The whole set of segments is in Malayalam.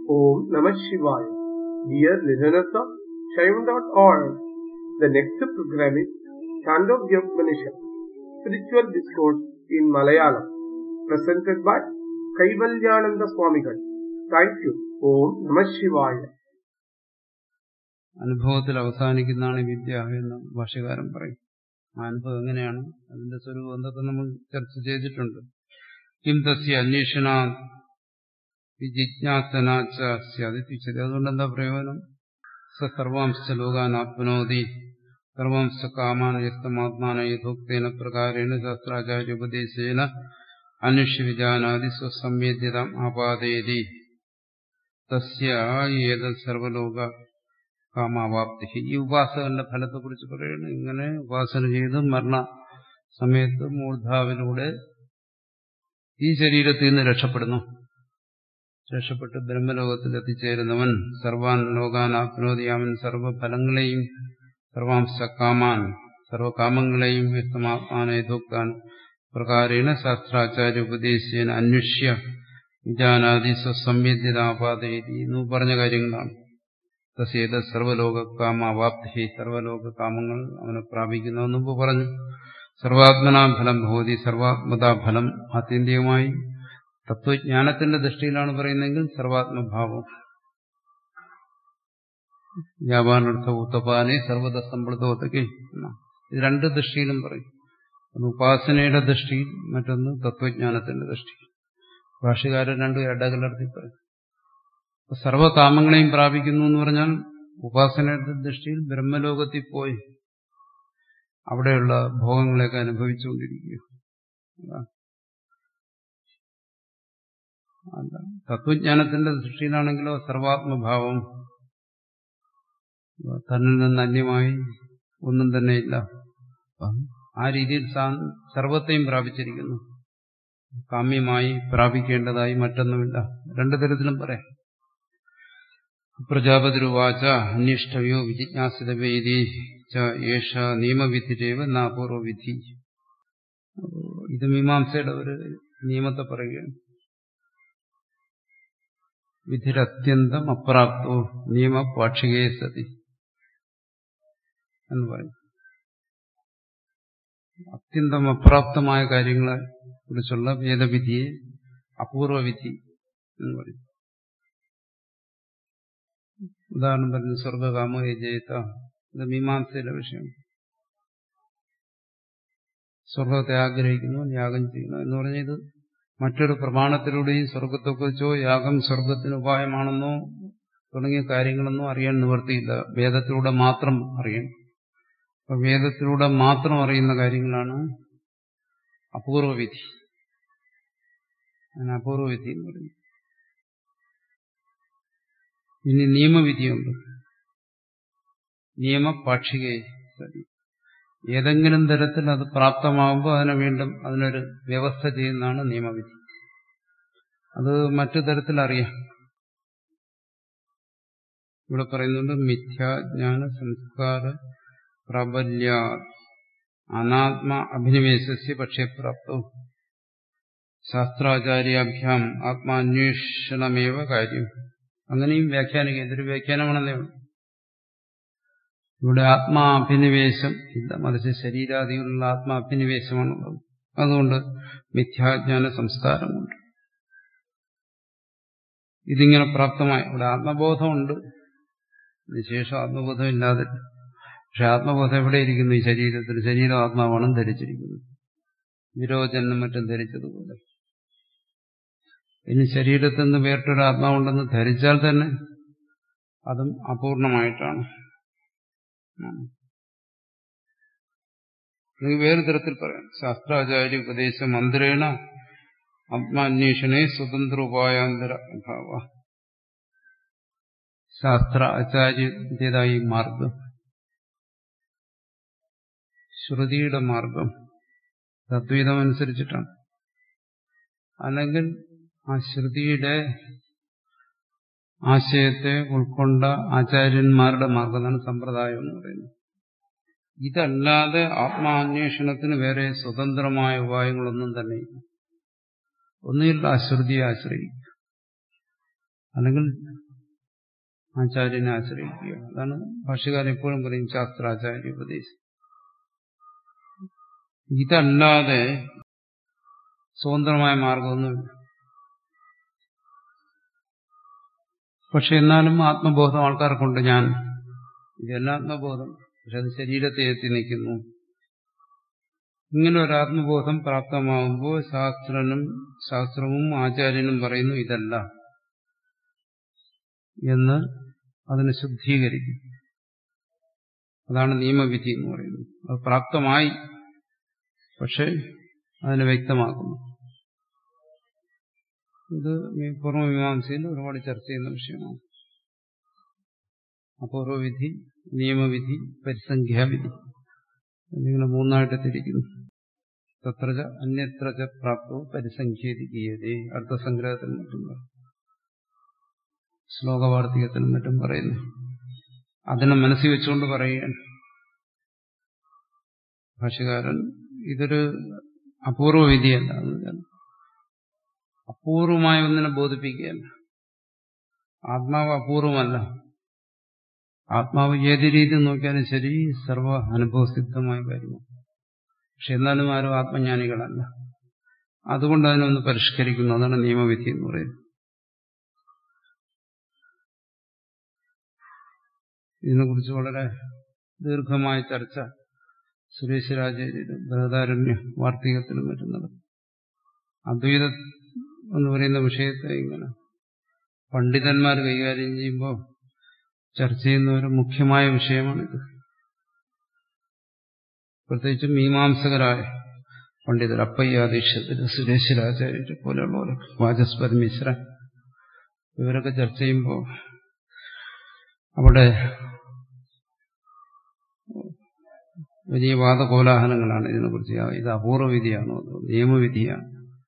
Om Namah Shivaya. Dear listeners of Shaivan.org, the next program is Chandogya Upanishad, Spiritual Discourse in Malayalam, presented by Kaivalyananda Swamigal. Thank you. Om Namah Shivaya. അനുഭവത്തിൽ അവസാനിക്കുന്നതാണ് ഈ വിദ്യ എന്ന് ഭാഷ്യകാരൻ പറയും ആ അനുഭവം എങ്ങനെയാണ് അതിന്റെ സ്വരൂപം എന്തൊക്കെ നമ്മൾ ചർച്ച ചെയ്തിട്ടുണ്ട് കിം തസ്യ അന്വേഷണ ജിജ്ഞാസനാച്ചതി അതുകൊണ്ട് എന്താ പ്രയോജനം സ സർവാംശ ലോകാനാപ്നോതി സർവാംശ കാമാൻ യസ്തമാത്മാന യഥോക്തേന പ്രകാരേണ ശാസ്ത്രാചാര്യ ഉപദേശേന അന്വേഷ്യ വിജാനാദി സ്വസംവേദ്യത ആപാദയതി തസ്യ ഏത് സർവലോക കാമാവാപ്തി ഈ ഉപാസകന്റെ ഫലത്തെക്കുറിച്ച് പറയുന്നു ഇങ്ങനെ ഉപാസന ചെയ്ത് മരണ സമയത്ത് മൂർധാവിലൂടെ ഈ ശരീരത്തിൽ നിന്ന് രക്ഷപ്പെടുന്നു രക്ഷപ്പെട്ട് ബ്രഹ്മലോകത്തിൽ എത്തിച്ചേരുന്നവൻ സർവാൻ ലോകാനാപ്നോതി അവൻ സർവഫലങ്ങളെയും സർവാംശ കാമാൻ സർവകാമങ്ങളെയും വ്യക്തമാത്മാനേതോക്താൻ പ്രകാരേണ ശാസ്ത്രാചാര്യ ഉപദേശേന അന്വേഷ്യ വിജാനാദി സ്വസംവേദ്യതാപാതയതി എന്ന് പറഞ്ഞ കാര്യങ്ങളാണ് തസ്യേത സർവലോക കാമാവാപ്തി സർവലോക കാമങ്ങൾ അവനെ പ്രാപിക്കുന്നു മുമ്പ് പറഞ്ഞു സർവാത്മനാ ഫലം ഭവതി സർവാത്മതാ ഫലം ആത്യന്തികമായി തത്വജ്ഞാനത്തിന്റെ ദൃഷ്ടിയിലാണ് പറയുന്നതെങ്കിൽ സർവാത്മഭാവം വ്യാപാനർത്ഥ ഉത്തപാനെ സർവത സമ്പൃതോത്തക്കെ ഇത് രണ്ട് ദൃഷ്ടിയിലും പറയും ഒന്ന് ഉപാസനയുടെ ദൃഷ്ടിയിൽ മറ്റൊന്ന് തത്വജ്ഞാനത്തിന്റെ ദൃഷ്ടിയിൽ ഭാഷകാരൻ രണ്ടും ഇടകലർത്തി പറയും സർവകാമങ്ങളെയും പ്രാപിക്കുന്നു എന്ന് പറഞ്ഞാൽ ഉപാസനയുടെ ദൃഷ്ടിയിൽ ബ്രഹ്മലോകത്തിൽ പോയി അവിടെയുള്ള ഭോഗങ്ങളെയൊക്കെ അനുഭവിച്ചുകൊണ്ടിരിക്കുക തത്വജ്ഞാനത്തിന്റെ ദൃഷ്ടിയിലാണെങ്കിലോ സർവാത്മഭാവം തന്നിൽ നിന്ന് അന്യമായി ഒന്നും തന്നെ ഇല്ല ആ രീതിയിൽ സർവത്തെയും പ്രാപിച്ചിരിക്കുന്നു കാമ്യമായി പ്രാപിക്കേണ്ടതായി മറ്റൊന്നുമില്ല രണ്ടു തരത്തിലും പറയാം പ്രജാപതിരുവാച അന്വേഷ്ടവ്യോ വിജിജ്ഞാസിത വേദി യേഷ നിയമവിധിരേവ നാപൂർവവിധി ഇത് മീമാംസയുടെ ഒരു നിയമത്തെ പറയുകയാണ് വിധിരത്യന്തം അപ്രാപ്തോ നിയമപാക്ഷികേ സതി എന്ന് പറയും അത്യന്തം അപ്രാപ്തമായ കാര്യങ്ങളെ കുറിച്ചുള്ള വേദവിധിയെ അപൂർവവിധി എന്ന് പറയും ഉദാഹരണം പറഞ്ഞു സ്വർഗകാമോ യജയത്ത ഇത് മീമാംസയിലെ വിഷയം സ്വർഗത്തെ ആഗ്രഹിക്കുന്നു യാഗം ചെയ്യുന്നു എന്ന് പറഞ്ഞത് മറ്റൊരു പ്രമാണത്തിലൂടെയും സ്വർഗത്തെക്കുറിച്ചോ യാഗം സ്വർഗത്തിന് ഉപായമാണെന്നോ തുടങ്ങിയ കാര്യങ്ങളൊന്നും അറിയാൻ നിവർത്തിയില്ല വേദത്തിലൂടെ മാത്രം അറിയണം അപ്പൊ വേദത്തിലൂടെ മാത്രം അറിയുന്ന കാര്യങ്ങളാണ് അപൂർവവിധി അങ്ങനെ അപൂർവവിധി എന്ന് പറയുന്നത് ഇനി നിയമവിധിയുണ്ട് നിയമപാക്ഷികയെ ഏതെങ്കിലും തരത്തിൽ അത് പ്രാപ്തമാകുമ്പോൾ അതിനെ വീണ്ടും അതിനൊരു വ്യവസ്ഥ ചെയ്യുന്നതാണ് നിയമവിധി അത് മറ്റു തരത്തിൽ അറിയാം ഇവിടെ പറയുന്നുണ്ട് മിഥ്യാജ്ഞാന സംസ്കാര പ്രാബല്യ അനാത്മ അഭിനിവേശസ്യ പക്ഷേ പ്രാപ്തവും ശാസ്ത്രാചാര്യാഭ്യാം ആത്മാന്വേഷണമേവ കാര്യം അങ്ങനെയും വ്യാഖ്യാനിക്കുക ഇതൊരു വ്യാഖ്യാനമാണെന്നേ ഉള്ളൂ ഇവിടെ ആത്മാഭിനിവേശം ഇല്ല മറിച്ച് ശരീരാദികളുള്ള ആത്മാഭിനിവേശമാണുള്ളത് അതുകൊണ്ട് മിഥ്യാജ്ഞാന സംസ്കാരമുണ്ട് ഇതിങ്ങനെ പ്രാപ്തമായി ഇവിടെ ആത്മബോധമുണ്ട് വിശേഷം ആത്മബോധം ഇല്ലാതെ പക്ഷെ ആത്മബോധം എവിടെ ഇരിക്കുന്നു ഈ ശരീരത്തിൽ ശരീരം ആത്മാവാണ് ധരിച്ചിരിക്കുന്നത് വിരോചനും മറ്റും ധരിച്ചതുപോലെ ഇനി ശരീരത്തിൽ നിന്ന് വേറിട്ടൊരു ആത്മാവുണ്ടെന്ന് ധരിച്ചാൽ തന്നെ അതും അപൂർണമായിട്ടാണ് വേറെ തരത്തിൽ പറയാം ശാസ്ത്രാചാര്യ ഉപദേശ മന്ത്രേണ ആത്മാന്വേഷണേ സ്വതന്ത്ര ഉപായാന്തര അഭാവ ശാസ്ത്ര ആചാര്യന്റേതായി മാർഗം ശ്രുതിയുടെ മാർഗം തദ്വൈതമനുസരിച്ചിട്ടാണ് അല്ലെങ്കിൽ ആ ശ്രുതിയുടെ ആശയത്തെ ഉൾക്കൊണ്ട ആചാര്യന്മാരുടെ മാർഗമാണ് സമ്പ്രദായം എന്ന് പറയുന്നത് ഇതല്ലാതെ ആത്മാന്വേഷണത്തിന് വേറെ സ്വതന്ത്രമായ ഉപായങ്ങളൊന്നും തന്നെയില്ല ഒന്നുകിൽ അശ്രുതിയെ ആശ്രയിക്കും അല്ലെങ്കിൽ ആചാര്യനെ ആശ്രയിക്കുക അതാണ് ഭാഷകാരൻ എപ്പോഴും പറയും ശാസ്ത്രാചാര്യ ഉപദേശം ഇതല്ലാതെ സ്വതന്ത്രമായ മാർഗമൊന്നുമില്ല പക്ഷെ എന്നാലും ആത്മബോധം ആൾക്കാർക്കുണ്ട് ഞാൻ ഇതെല്ലാം ആത്മബോധം പക്ഷെ അത് ശരീരത്തെ എത്തി നിൽക്കുന്നു ഇങ്ങനെ ഒരു ആത്മബോധം പ്രാപ്തമാകുമ്പോൾ ശാസ്ത്രനും ശാസ്ത്രവും ആചാര്യനും പറയുന്നു ഇതല്ല എന്ന് അതിനെ ശുദ്ധീകരിക്കും അതാണ് നിയമവിധി എന്ന് പറയുന്നത് അത് പ്രാപ്തമായി പക്ഷെ അതിനെ വ്യക്തമാക്കുന്നു ഇത് പൂർവ്വമീമാംസയിൽ ഒരുപാട് ചർച്ച ചെയ്യുന്ന വിഷയമാണ് അപൂർവവിധി നിയമവിധി പരിസംഖ്യാവിധി എന്നിങ്ങനെ മൂന്നായിട്ട് തിരിക്കുന്നു തത്രച അന്യത്രച പ്രാപ്തവും പരിസംഖ്യേതികീയതേ അടുത്ത സംഗ്രഹത്തിൽ മറ്റും ശ്ലോകവാർത്തികത്തിലും മറ്റും പറയുന്നു അതിനെ മനസ്സിൽ വെച്ചുകൊണ്ട് പറയുകയാണ് ഭാഷകാരൻ ഇതൊരു അപൂർവ വിധിയല്ല അപൂർവമായ ഒന്നിനെ ബോധിപ്പിക്കുകയല്ല ആത്മാവ് അപൂർവമല്ല ആത്മാവ് ഏത് രീതി നോക്കിയാലും ശരി സർവ അനുഭവസിദ്ധമായ കാര്യമാണ് പക്ഷെ എന്നാലും ആരും ആത്മജ്ഞാനികളല്ല അതുകൊണ്ട് അതിനൊന്ന് പരിഷ്കരിക്കുന്നു അതാണ് നിയമവിധി എന്ന് പറയുന്നത് ഇതിനെക്കുറിച്ച് വളരെ ദീർഘമായ ചർച്ച സുരേഷ് രാജേരിയുടെ ബൃഹദാരണ്യ വാർത്തകത്തിലും മറ്റും നടക്കും അദ്വൈതം എന്ന് പറയുന്ന വിഷയത്തെ ഇങ്ങനെ പണ്ഡിതന്മാർ കൈകാര്യം ചെയ്യുമ്പോൾ ചർച്ച ചെയ്യുന്ന ഒരു മുഖ്യമായ വിഷയമാണിത് പ്രത്യേകിച്ച് മീമാംസകരായ പണ്ഡിതർ അപ്പയ്യാദീക്ഷത്തിൽ സുരേശ്വരാചാര്യരെ പോലെയുള്ളവരൊക്കെ വാചസ്പതി മിശ്ര ഇവരൊക്കെ ചർച്ച ചെയ്യുമ്പോൾ അവിടെ വലിയ വാദകോലാഹലങ്ങളാണ് ഇതിനെക്കുറിച്ച് ഇത് അപൂർവ വിധിയാണോ അതോ നിയമവിധിയാണ്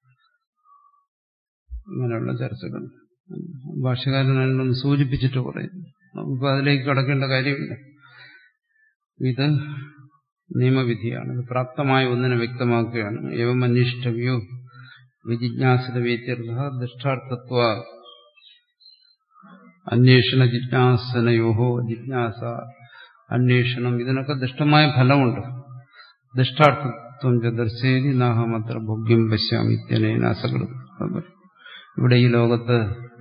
അങ്ങനെയുള്ള ചർച്ചകൾ ഭാഷകാരനാണെന്ന് സൂചിപ്പിച്ചിട്ട് പറയുന്നു നമുക്കിപ്പോൾ അതിലേക്ക് കടക്കേണ്ട കാര്യമില്ല ഇത് നിയമവിധിയാണ് ഇത് പ്രാപ്തമായ ഒന്നിനെ വ്യക്തമാക്കുകയാണ് ഏവം അന്വേഷ്ടവ്യോ വിജിജ്ഞാസിത വ്യത്യർത്ഥ ദുഷ്ടാർത്ഥത്വ അന്വേഷണ ജിജ്ഞാസനയോഹോ ജിജ്ഞാസ അന്വേഷണം ഇതിനൊക്കെ ദുഷ്ടമായ ഫലമുണ്ട് ദുഷ്ടാർത്ഥത്വം ചദർശേരി നാഹമത്ര ഭോഗ്യം പശ്യാമിത്യനേന അസകൃതം ഇവിടെ ഈ ലോകത്ത്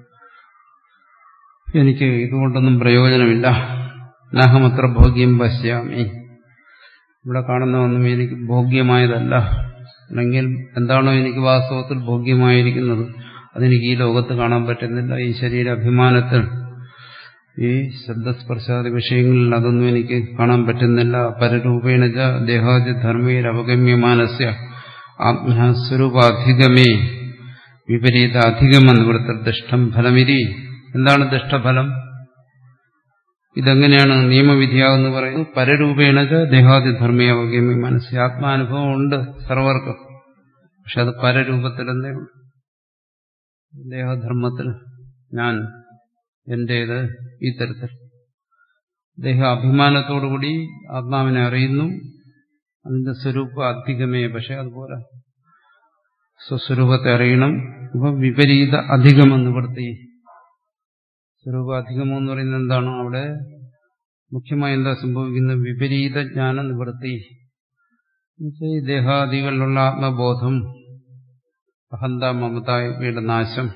എനിക്ക് ഇതുകൊണ്ടൊന്നും പ്രയോജനമില്ല നാഹമത്ര ഭോഗ്യം പശ്യാമി ഇവിടെ കാണുന്നതൊന്നും എനിക്ക് ഭോഗ്യമായതല്ല അല്ലെങ്കിൽ എന്താണോ എനിക്ക് വാസ്തവത്തിൽ ഭോഗ്യമായിരിക്കുന്നത് അതെനിക്ക് ഈ ലോകത്ത് കാണാൻ പറ്റുന്നില്ല ഈ ശരീര അഭിമാനത്തിൽ ഈ ശബ്ദസ്പർശാദി വിഷയങ്ങളിൽ അതൊന്നും എനിക്ക് കാണാൻ പറ്റുന്നില്ല പരരൂപേണ ദേഹാദി ധർമ്മയിൽ അവഗമ്യമാനസ്യ ആത്മസ്വരൂപാധികമേ വിപരീത അധികമെന്ന് ഇവിടുത്തെ ദുഷ്ടം ഫലമിരി എന്താണ് ദുഷ്ടഫലം ഇതെങ്ങനെയാണ് നിയമവിധിയാവെന്ന് പറയുന്നത് പരരൂപേണ ദേഹാദി ധർമ്മീയ അവഗമ്യ മനസ്സിൽ ആത്മാനുഭവം ഉണ്ട് സർവർക്കും പക്ഷെ അത് പരരൂപത്തിലെന്നേ ഉള്ളൂ ദേഹധർമ്മത്തിൽ ഞാൻ എന്റേത് ഈ തരത്തിൽ ദേഹ അഭിമാനത്തോടുകൂടി ആത്മാവിനെ അറിയുന്നു അതിന്റെ സ്വരൂപം അധികമേ പക്ഷെ അതുപോലെ സ്വസ്വരൂപത്തെ അറിയണം ഇപ്പൊ വിപരീത അധികമെന്ന് ഇവിടുത്തെ സ്വരൂപ അധികമോ എന്ന് പറയുന്നത് എന്താണ് അവിടെ മുഖ്യമായി എന്താ സംഭവിക്കുന്നത് വിപരീത ജ്ഞാന നിവൃത്തി ഈ ദേഹാദികളിലുള്ള ആത്മബോധം അഹന്ത മമത ഇവയുടെ നാശം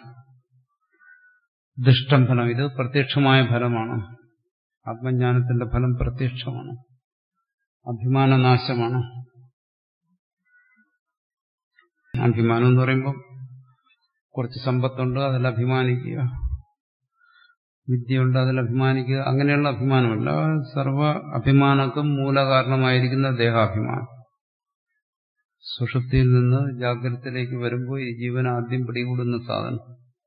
ദുഷ്ടം ഫലം ഇത് പ്രത്യക്ഷമായ ഫലമാണ് ആത്മജ്ഞാനത്തിന്റെ ഫലം പ്രത്യക്ഷമാണ് അഭിമാനനാശമാണ് അഭിമാനം എന്ന് പറയുമ്പോൾ കുറച്ച് സമ്പത്തുണ്ട് അതിൽ അഭിമാനിക്കുക വിദ്യയുണ്ട് അതിൽ അഭിമാനിക്കുക അങ്ങനെയുള്ള അഭിമാനമല്ല സർവ അഭിമാനക്കും മൂലകാരണമായിരിക്കുന്ന ദേഹാഭിമാനം സുഷുപ്തിയിൽ നിന്ന് ജാഗ്രതത്തിലേക്ക് വരുമ്പോൾ ഈ ജീവൻ ആദ്യം പിടികൂടുന്ന സാധനം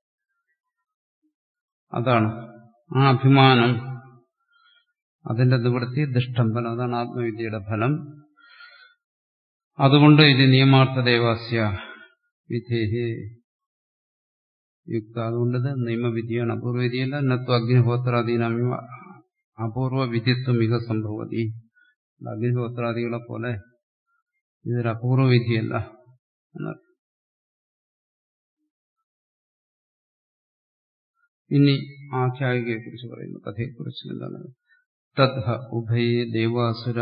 അതാണ് ആ അഭിമാനം അതിന്റെ നിവൃത്തി ദുഷ്ടംബനം അതാണ് ആത്മവിദ്യയുടെ ഫലം അതുകൊണ്ട് ഇത് നിയമാർത്ഥ ദേവാസ്യ വിധേഹി യുക്ത അതുകൊണ്ട് ഇത് നിയമവിധിയാണ് അപൂർവവിധിയല്ല നത്വ അഗ്നിഹോത്രാദീനമിവ അപൂർവ വിധിത്വം മിക സംഭവതി അഗ്നിഹോത്രാദികളെ പോലെ ഇതൊരു അപൂർവ വിധിയല്ല എന്നർത്ഥം ഇനി ആഖ്യായികയെ കുറിച്ച് പറയുന്നു കഥയെക്കുറിച്ച് എന്താണ് തദ്ഹ ഉഭയേ ദേവാസുര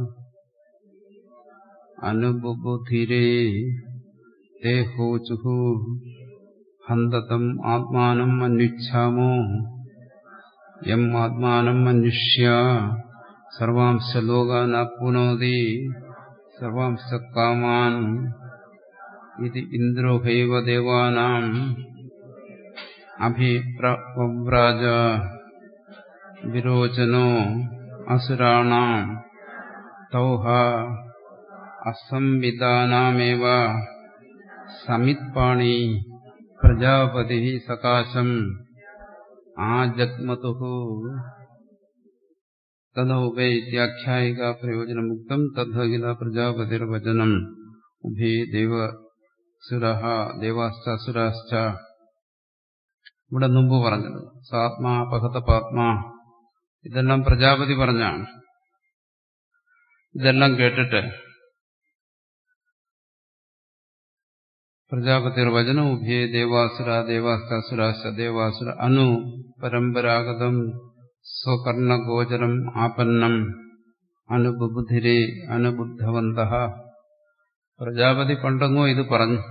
അനുബുധിരേ ദേഹോചുഹു ഹന്തതം ആത്മാനം അന്വിച്ഛാമോ യം ആത്മാനം അന്വിഷ്യ സർവാംശ ലോകാനാപ്നോതി സർവാംശ കാമാൻ ഇത് ഇന്ദ്രോഹൈവ ദേവാനാം അഭിപ്രവ്രാജ വിരോചനോ അസുരാണാം തൗഹ അസംവിധാനാമേവ സമിത്പാണി പ്രജാപതി സകാശം ആജഗ്മതു തദൗപേ ഇത്യാഖ്യായിക പ്രയോജനമുക്തം തദ്ഭഗില പ്രജാപതിർവചനം ഉഭേ ദേവസുര ദേവാശ്ചസുരാശ്ച ഇവിടെ മുമ്പ് പറഞ്ഞത് സാത്മാ പഹതപാത്മാ ഇതെല്ലാം പ്രജാപതി പറഞ്ഞാണ് ഇതെല്ലാം കേട്ടിട്ട് പ്രജാപതിർ വചനം ഉഭേ ദേവാസുര ദേവാസ്താസുരാശ ദേവാസുര അനു പരമ്പരാഗതം സ്വകർണഗോചരം ആപന്നം അനുബുധിരേ അനുബുദ്ധവന്ത പ്രജാപതി പണ്ടെങ്ങോ ഇത് പറഞ്ഞു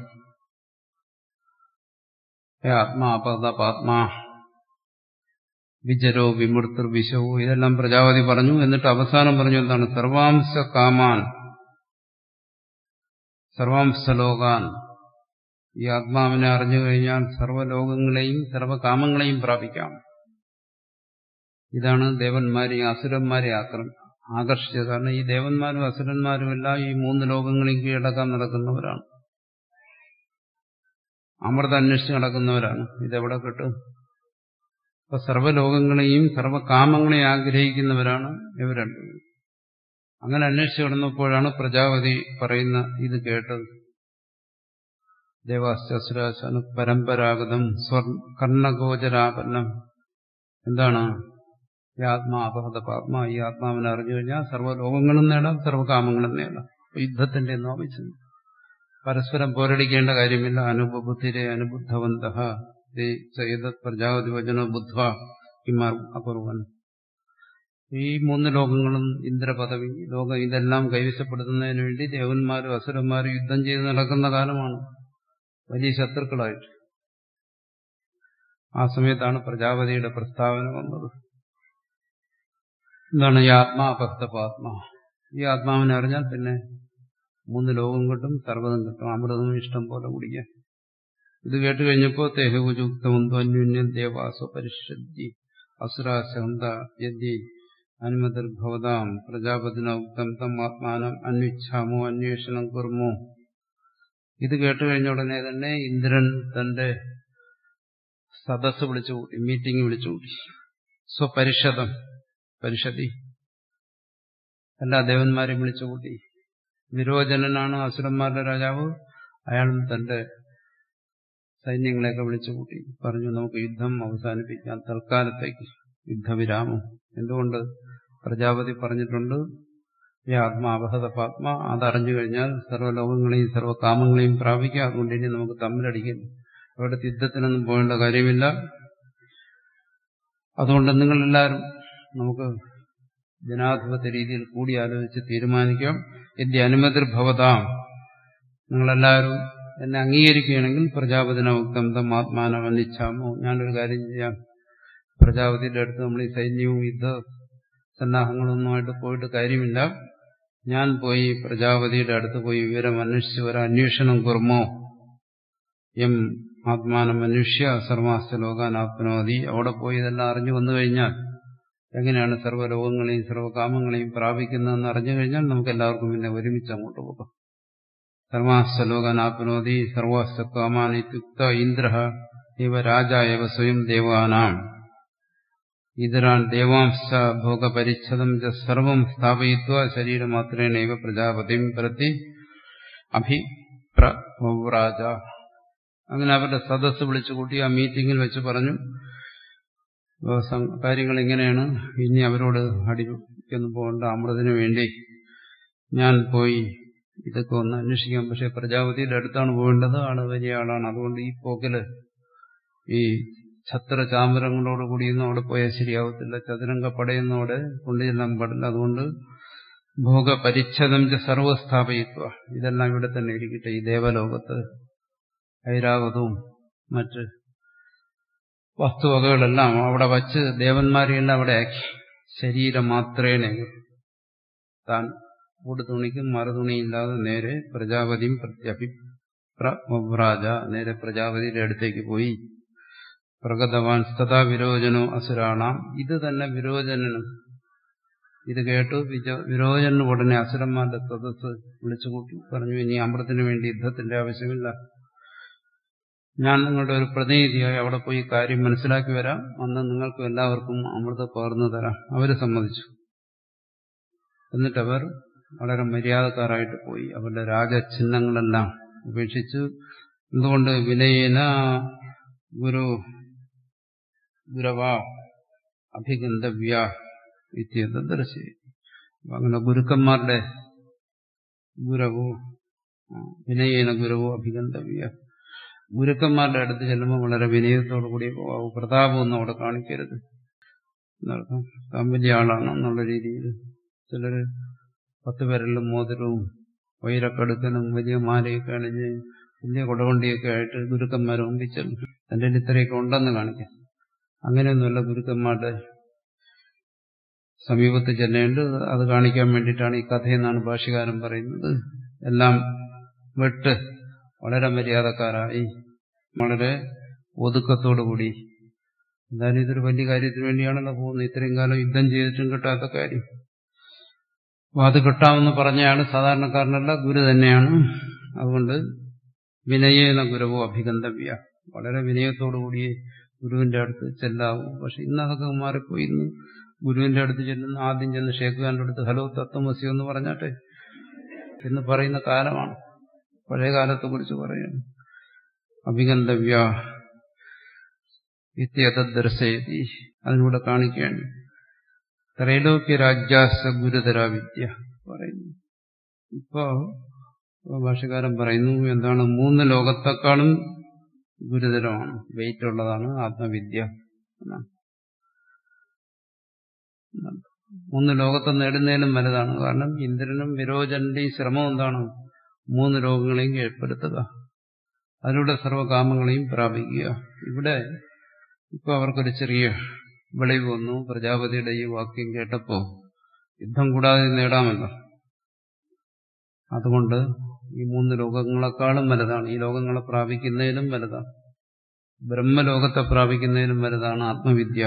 ഹേ ആത്മാ അപദപാത്മാ വിജരോ വിമൃത്തർ വിശവോ ഇതെല്ലാം പ്രജാപതി പറഞ്ഞു എന്നിട്ട് അവസാനം പറഞ്ഞു എന്താണ് സർവാംശ കാമാൻ സർവാംശ ലോകാൻ ഈ ആത്മാവിനെ അറിഞ്ഞു കഴിഞ്ഞാൽ സർവ്വലോകങ്ങളെയും സർവകാമങ്ങളെയും പ്രാപിക്കാം ഇതാണ് ദേവന്മാരെയും അസുരന്മാരെ ആക്രമി ആകർഷിച്ചത് കാരണം ഈ ദേവന്മാരും അസുരന്മാരും എല്ലാം ഈ മൂന്ന് ലോകങ്ങളെയും കീഴടക്കാൻ നടക്കുന്നവരാണ് അമൃത അന്വേഷിച്ച് നടക്കുന്നവരാണ് ഇതെവിടെ കിട്ടും അപ്പൊ സർവ്വലോകങ്ങളെയും സർവകാമങ്ങളെയും ആഗ്രഹിക്കുന്നവരാണ് ഇവർ രണ്ടുപേരും അങ്ങനെ അന്വേഷിച്ച് കിടന്നപ്പോഴാണ് പ്രജാപതി പറയുന്ന ഇത് കേട്ടത് ദേവാസ്തുരാശാന് പരമ്പരാഗതം സ്വർ കർണഗോചരാപന്നം എന്താണ് ഈ ആത്മാ അപഹത പാത്മ ഈ ആത്മാവിനെ അറിഞ്ഞു കഴിഞ്ഞാൽ സർവ്വലോകങ്ങളും നേടാം സർവ്വകാമങ്ങളും നേടാം യുദ്ധത്തിന്റെ ഒന്നും ആവശ്യം പരസ്പരം പോരടിക്കേണ്ട കാര്യമില്ല അനുപബുദ്ധിരെ അനുബുദ്ധവന്ത പ്രജാപതി വചന ബുദ്ധ കിമാർ അപൂർവൻ ഈ മൂന്ന് ലോകങ്ങളും ഇന്ദ്രപദവി ലോകം ഇതെല്ലാം കൈവശപ്പെടുത്തുന്നതിന് വേണ്ടി ദേവന്മാരും അസുരന്മാരും യുദ്ധം ചെയ്ത് നടക്കുന്ന കാലമാണ് വലിയ ശത്രുക്കളായിട്ട് ആ സമയത്താണ് പ്രജാപതിയുടെ പ്രസ്താവന വന്നത് എന്താണ് ഈ ആത്മാ ഭക്തപാത്മാ ഈ ആത്മാവിനെ അറിഞ്ഞാൽ പിന്നെ മൂന്ന് ലോകം കിട്ടും സർവ്വതം കിട്ടും അമൃതം ഇഷ്ടം പോലെ കുടിക്കാൻ ഇത് കേട്ട് കഴിഞ്ഞപ്പോ തേഹുജുക്തമന്തോ അന്യോന്യം ദേവാസോ പരിഷദ്ദി അസുരാശന്ത യദ്യ അനുമതിർഭവതാം പ്രജാപതിന ഉക്തം തം ആത്മാനം അന്വിച്ഛാമോ അന്വേഷണം കുർമോ ഇത് കേട്ട് കഴിഞ്ഞ ഉടനെ തന്നെ ഇന്ദ്രൻ തന്റെ സദസ് വിളിച്ചുകൂട്ടി മീറ്റിംഗ് വിളിച്ചുകൂട്ടി സ്വപരിഷദം പരിഷതി എല്ലാ ദേവന്മാരെയും വിളിച്ചുകൂട്ടി വിരോചനനാണ് അസുരന്മാരുടെ രാജാവ് അയാളും തന്റെ സൈന്യങ്ങളെയൊക്കെ വിളിച്ചുകൂട്ടി പറഞ്ഞു നമുക്ക് യുദ്ധം അവസാനിപ്പിക്കാം തൽക്കാലത്തേക്ക് യുദ്ധവിരാമം എന്തുകൊണ്ട് പ്രജാപതി പറഞ്ഞിട്ടുണ്ട് ഈ ആത്മാവഹത പാത്മ അതറിഞ്ഞു കഴിഞ്ഞാൽ സർവ്വലോകങ്ങളെയും സർവ്വകാമങ്ങളെയും പ്രാപിക്കുക അതുകൊണ്ട് ഇനി നമുക്ക് തമ്മിലടിക്കുന്നു അവിടെ യുദ്ധത്തിനൊന്നും പോകേണ്ട കാര്യമില്ല അതുകൊണ്ട് നിങ്ങളെല്ലാവരും നമുക്ക് ജനാധിപത്യ രീതിയിൽ കൂടി ആലോചിച്ച് തീരുമാനിക്കാം എന്റെ അനുമതിർഭവതാം നിങ്ങളെല്ലാവരും എന്നെ അംഗീകരിക്കുകയാണെങ്കിൽ പ്രജാപതിന ഉക്തം തം ആത്മാനം അന്നിച്ഛാമോ ഞാനൊരു കാര്യം ചെയ്യാം പ്രജാപതിയുടെ അടുത്ത് നമ്മൾ ഈ സൈന്യവും യുദ്ധ സന്നാഹങ്ങളൊന്നുമായിട്ട് പോയിട്ട് കാര്യമില്ല ഞാൻ പോയി പ്രജാപതിയുടെ അടുത്ത് പോയി വിവരം അന്വേഷിച്ച് വരാം അന്വേഷണം കുർമോ എം ആത്മാനം മനുഷ്യ സർവാസ്ത ലോകാനാത്മനോതി അവിടെ പോയി ഇതെല്ലാം അറിഞ്ഞു വന്നു കഴിഞ്ഞാൽ എങ്ങനെയാണ് സർവ്വലോകങ്ങളെയും സർവ്വകാമങ്ങളെയും പ്രാപിക്കുന്നതെന്ന് അറിഞ്ഞു കഴിഞ്ഞാൽ നമുക്ക് എല്ലാവർക്കും പിന്നെ ഒരുമിച്ച് അങ്ങോട്ട് പോകാം സർവാസ്ത ലോകാനാപ്നോതി സർവാസ്ത കാമാനിത്യുക്ത ഇന്ദ്ര ഇവ രാജ ഇവ സ്വയം ദേവാനാം ഇതരാൻ ദേവാംശ ഭോഗപരിച്ഛദം ച സർവം സ്ഥാപയിത്വ ശരീരമാത്രേണൈവ പ്രജാപതിം പ്രതി അഭിപ്രവ്രാജ അങ്ങനെ അവരുടെ സദസ്സ് വിളിച്ചു കൂട്ടി ആ മീറ്റിംഗിൽ വെച്ച് പറഞ്ഞു കാര്യങ്ങൾ ഇങ്ങനെയാണ് ഇനി അവരോട് അടിക്കൊന്നും പോകേണ്ട അമൃതിനു വേണ്ടി ഞാൻ പോയി ഇതൊക്കെ ഒന്ന് അന്വേഷിക്കാം പക്ഷെ പ്രജാപതിയുടെ അടുത്താണ് പോകേണ്ടത് ആള് വലിയ ആളാണ് അതുകൊണ്ട് ഈ പോക്കില് ഈ ഛത്ര ചാമരങ്ങളോട് കൂടിയൊന്നും അവിടെ പോയാൽ ശരിയാവത്തില്ല ചതുരംഗ പടയൊന്നും കൊണ്ടുചെല്ലാൻ പാടില്ല അതുകൊണ്ട് ഭോഗപരിച്ഛദം ച സർവസ്ഥാപയിത്വ ഇതെല്ലാം ഇവിടെ തന്നെ ഇരിക്കട്ടെ ഈ ദേവലോകത്ത് ഐരാവതവും മറ്റ് വസ്തുവകകളെല്ലാം അവിടെ വച്ച് ദേവന്മാരെയെല്ലാം അവിടെ ആക്കി ശരീരം മാത്രേനെ താൻ ഉടുതുണിക്കും മറുതുണിയില്ലാതെ നേരെ പ്രജാപതിയും പ്രത്യഭിപ്രാജ നേരെ പ്രജാപതിയുടെ അടുത്തേക്ക് പോയി പ്രഗതവാൻ സ്ഥതാ വിരോചനോ അസുരാണാം ഇത് തന്നെ വിരോചനനും ഇത് കേട്ടു വിരോചനു ഉടനെ അസുരന്മാരുടെ സദസ് വിളിച്ചുകൂട്ടി പറഞ്ഞു ഇനി അമൃതത്തിന് വേണ്ടി യുദ്ധത്തിന്റെ ആവശ്യമില്ല ഞാൻ നിങ്ങളുടെ ഒരു പ്രതിനിധിയായി അവിടെ പോയി കാര്യം മനസ്സിലാക്കി വരാം അന്ന് നിങ്ങൾക്കും എല്ലാവർക്കും അമൃത പകർന്നു തരാം അവര് സമ്മതിച്ചു എന്നിട്ടവർ വളരെ മര്യാദക്കാരായിട്ട് പോയി അവരുടെ രാജചിഹ്നങ്ങളെല്ലാം ഉപേക്ഷിച്ചു എന്തുകൊണ്ട് വിനയേന ഗുരു ഗുരവ അഭിഗന്ധവ്യ ഇത്യത ദർശി അങ്ങനെ ഗുരുക്കന്മാരുടെ ഗുരവോ വിനയേന ഗുരവോ അഭിഗന്ധവ്യ ഗുരുക്കന്മാരുടെ അടുത്ത് ചെല്ലുമ്പോൾ വളരെ വിനയത്തോടു കൂടി പോകാവൂ പ്രതാപമൊന്നും അവിടെ കാണിക്കരുത് എന്നർത്ഥം താൻ വലിയ ആളാണ് എന്നുള്ള രീതിയിൽ ചിലര് പത്ത് പേരെല്ലാം മോതിരവും വൈരക്കടുക്കനും വലിയ മാലയൊക്കെ അണിഞ്ഞ് വലിയ കുടവണ്ടിയൊക്കെ ആയിട്ട് ഗുരുക്കന്മാരെ മുമ്പിൽ ചെല്ലും തന്റെ ഇത്രയൊക്കെ ഉണ്ടെന്ന് കാണിക്കാം അങ്ങനെയൊന്നുമല്ല ഗുരുക്കന്മാരുടെ സമീപത്ത് ചെല്ലേണ്ടത് അത് കാണിക്കാൻ വേണ്ടിയിട്ടാണ് ഈ കഥയെന്നാണ് ഭാഷ്യകാരൻ പറയുന്നത് എല്ലാം വെട്ട് വളരെ മര്യാദക്കാരായി വളരെ ഒതുക്കത്തോടുകൂടി എന്തായാലും ഇതൊരു വലിയ കാര്യത്തിന് വേണ്ടിയാണല്ലോ പോകുന്നത് ഇത്രയും കാലം യുദ്ധം ചെയ്തിട്ടും കിട്ടാത്ത കാര്യം അപ്പൊ അത് കിട്ടാമെന്ന് പറഞ്ഞയാൾ സാധാരണക്കാരനല്ല ഗുരു തന്നെയാണ് അതുകൊണ്ട് വിനയേന ഗുരുവോ അഭിഗന്ധവ്യ വളരെ വിനയത്തോടുകൂടി ഗുരുവിന്റെ അടുത്ത് ചെല്ലാവൂ പക്ഷെ ഇന്ന് അതൊക്കെ മാറിപ്പോയി ഇന്ന് ഗുരുവിന്റെ അടുത്ത് ചെല്ലുന്ന ആദ്യം ചെന്ന് ഷേഖുഖാന്റെ അടുത്ത് ഹലോ തത്വമസി എന്ന് പറഞ്ഞാട്ടെ എന്ന് പറയുന്ന കാലമാണ് പഴയ കാലത്തെ കുറിച്ച് പറയുന്നു അഭിഗന്ധവ്യ ഇത്യതദ്ദർശയതി അതിലൂടെ കാണിക്കുകയാണ് ത്രൈലോക്യ രാജ്യാസ ഗുരുതര വിദ്യ പറയുന്നു ഇപ്പോ ഭാഷകാരൻ പറയുന്നു എന്താണ് മൂന്ന് ലോകത്തെക്കാളും ഗുരുതരമാണ് വെയിറ്റ് ഉള്ളതാണ് ആത്മവിദ്യ എന്നാണ് മൂന്ന് ലോകത്തെ നേടുന്നതിലും വലുതാണ് കാരണം ഇന്ദ്രനും വിരോചന്റെയും ശ്രമം എന്താണ് മൂന്ന് ലോകങ്ങളെയും കീഴ്പ്പെടുത്തുക അതിലൂടെ സർവകാമങ്ങളെയും പ്രാപിക്കുക ഇവിടെ ഇപ്പൊ അവർക്കൊരു ചെറിയ വെളിവ് വന്നു പ്രജാപതിയുടെ ഈ വാക്യം കേട്ടപ്പോ യുദ്ധം കൂടാതെ നേടാമല്ലോ അതുകൊണ്ട് ഈ മൂന്ന് ലോകങ്ങളെക്കാളും വലുതാണ് ഈ ലോകങ്ങളെ പ്രാപിക്കുന്നതിലും വലുതാണ് ബ്രഹ്മലോകത്തെ പ്രാപിക്കുന്നതിലും വലുതാണ് ആത്മവിദ്യ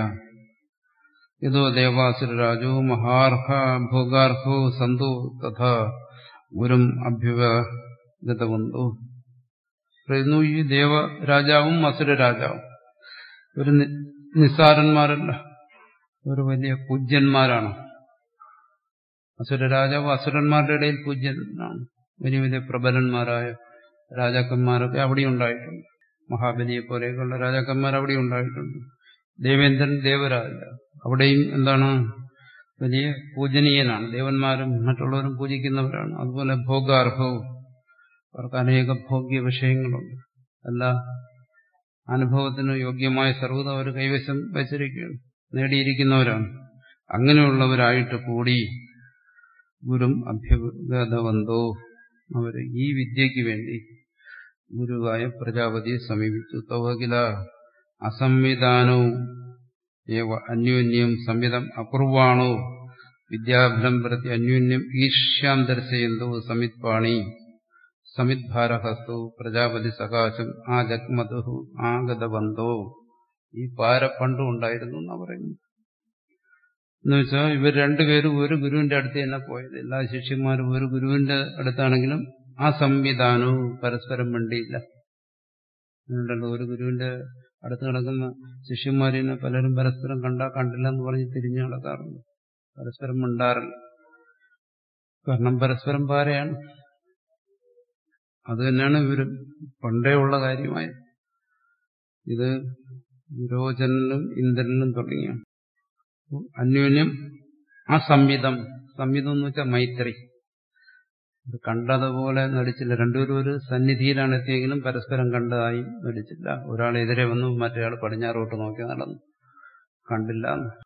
ഇതോ ദേവാസുരരാജോ മഹാർഹ ഭോഗാർഹോ സന്തു തഥാ ഗുരും അഭ്യുപഗതവന്തു പറയുന്നു ഈ ദേവരാജാവും അസുരരാജാവും ഒരു നിസ്സാരന്മാരല്ല ഒരു വലിയ പൂജ്യന്മാരാണ് അസുരരാജാവ് അസുരന്മാരുടെ ഇടയിൽ പൂജ്യനാണ് വലിയ വലിയ പ്രബലന്മാരായ രാജാക്കന്മാരൊക്കെ അവിടെ ഉണ്ടായിട്ടുണ്ട് മഹാബലിയെ പോലെയൊക്കെയുള്ള രാജാക്കന്മാർ അവിടെ ഉണ്ടായിട്ടുണ്ട് ദേവേന്ദ്രൻ ദേവരാജ അവിടെയും എന്താണ് വലിയ പൂജനീയനാണ് ദേവന്മാരും മറ്റുള്ളവരും പൂജിക്കുന്നവരാണ് അതുപോലെ ഭോഗാർഹവും അവർക്ക് അനേക ഭോഗ്യ വിഷയങ്ങളുണ്ട് എല്ലാ അനുഭവത്തിന് യോഗ്യമായ സർവ്വത അവർ കൈവശം വച്ചിരിക്കുകയാണ് നേടിയിരിക്കുന്നവരാണ് അങ്ങനെയുള്ളവരായിട്ട് കൂടി ഗുരും അഭ്യഗതവന്തോ അവർ ഈ വിദ്യയ്ക്ക് വേണ്ടി ഗുരുവായ പ്രജാപതിയെ സമീപിച്ചു തവകില അസംവിധാനവും ഏവ അന്യോന്യം സംവിധം അകുർവാണോ വിദ്യാഭ്രം പ്രതി അന്യോന്യം ഈർഷ്യാം ദർശയന്തോ സമിത്പാണി സമിദ്ഭാരഹസ്തു പ്രജാപതി സകാശം ആ ജഗ്മധു ആഗതബന്ധോ ഈ പാര പണ്ടും ഉണ്ടായിരുന്നു എന്നാ പറയുന്നു എന്നുവെച്ചാൽ ഇവർ രണ്ടുപേരും ഒരു ഗുരുവിന്റെ അടുത്ത് തന്നെ പോയത് എല്ലാ ശിഷ്യന്മാരും ഒരു ഗുരുവിന്റെ അടുത്താണെങ്കിലും ആ സംവിധാനവും പരസ്പരം വേണ്ടിയില്ല അതുകൊണ്ടല്ലോ ഒരു ഗുരുവിന്റെ അടുത്ത് കിടക്കുന്ന ശിഷ്യന്മാരിനെ പലരും പരസ്പരം കണ്ടാ കണ്ടില്ല എന്ന് പറഞ്ഞ് തിരിഞ്ഞു നടക്കാറുണ്ട് പരസ്പരം മിണ്ടാറില്ല കാരണം പരസ്പരം പാരയാണ് അത് തന്നെയാണ് ഇവര് പണ്ടേ ഉള്ള കാര്യമായത് ഇത് വിരോചനും ഇന്ദ്രനും തുടങ്ങിയാണ് അന്യോന്യം ആ സംവിധം സംവിധം എന്ന് വെച്ചാൽ മൈത്രി ഇത് കണ്ടതുപോലെ നടിച്ചില്ല രണ്ടുപേരും ഒരു സന്നിധിയിലാണ് എത്തിയെങ്കിലും പരസ്പരം കണ്ടതായി നടിച്ചില്ല ഒരാൾ എതിരെ വന്നു മറ്റേയാൾ പടിഞ്ഞാറോട്ട് നോക്കി നടന്നു കണ്ടില്ല